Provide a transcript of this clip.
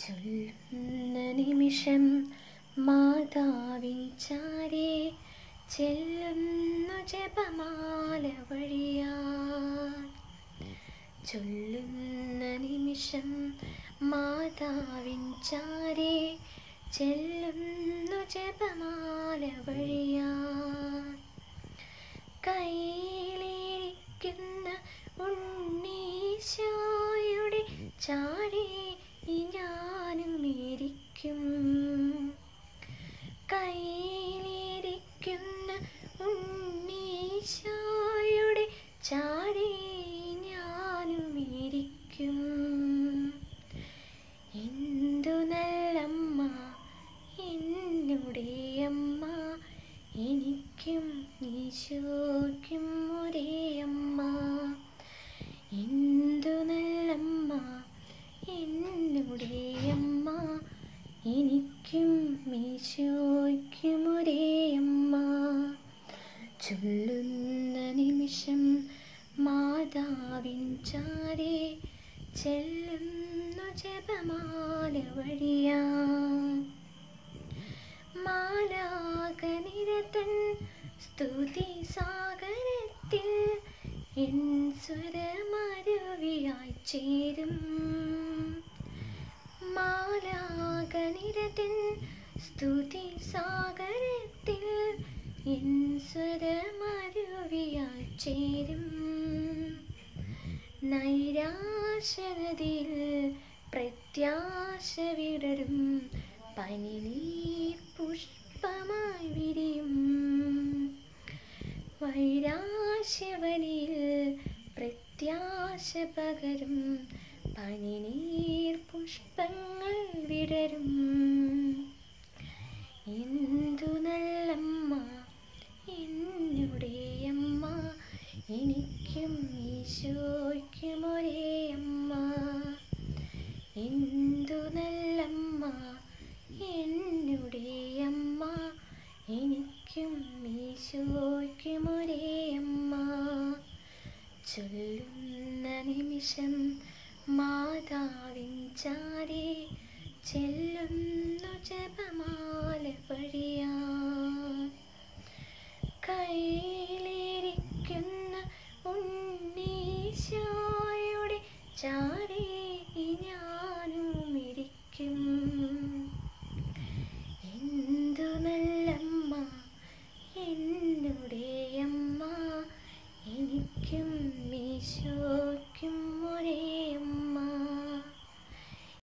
ചൊല്ലുന്ന നിമിഷം മാതാവിൻ ചാരെ ചെല്ലുന്നു ജപമാല വഴിയാൻ ചൊല്ലുന്ന നിമിഷം മാതാവിൻ ചാരെ ചെല്ലുന്നു ജപമാല വഴിയാൻ കയ്യിലിരിക്കുന്ന ഉണ്ണീശോയുടെ ചാരെ ഞാനും ഇരിക്കും കയ്യിലിരിക്കുന്ന ഉണ്ണീശോയുടെ ചാരെ ഞാനും ഇരിക്കും എന്തു നല്ലമ്മ എന്നുടെ അമ്മ എനിക്കും ഈശോയ്ക്കും ഒരേ അമ്മ എന്തു നല്ലമ്മ എന്നുടെ അമ്മ എനിക്കും ഈശോയ്ക്കും ഒരേ അമ്മ ചൊല്ലുന്ന നിമിഷം മാതാവിൻ ചാരെ ചെല്ലുന്നു ജപമാല വഴിയാ മാലാകനിരതൻ സ്തുതി സാഗരത്തിൽ എൻ സ്വരമരുവിയായി ചേരും മാലാകനിരതൻ സ്തുതി സാഗരത്തിൽ എൻ സ്വരമരുവിയായി ചേരും നൈരാശനതിൽ പ്രത്യാശ വിടരും പനിനീർ പുഷ്പമായി വിരിയും വൈരാശ്യവനിൽ പ്രത്യാശ പകരും പനിനീർ പുഷ്പങ്ങൾ വിടരും എന്തു നല്ലമ്മ എന്നുടെ അമ്മ എനിക്കും ഈശോയ്ക്കും ഒരേ അമ്മ എന്തു നല്ലമ്മ എന്നുടെ അമ്മ എനിക്കും ഈശോയ്ക്കും ഒരേ അമ്മ ചൊല്ലുന്ന നിമിഷം മാതാവിൻ ചാരെ ചെല്ലുന്നു ജപമാല വഴിയാ കയ്യിലിരിക്കുന്ന ഉണ്ണീശോയുടെ ചാര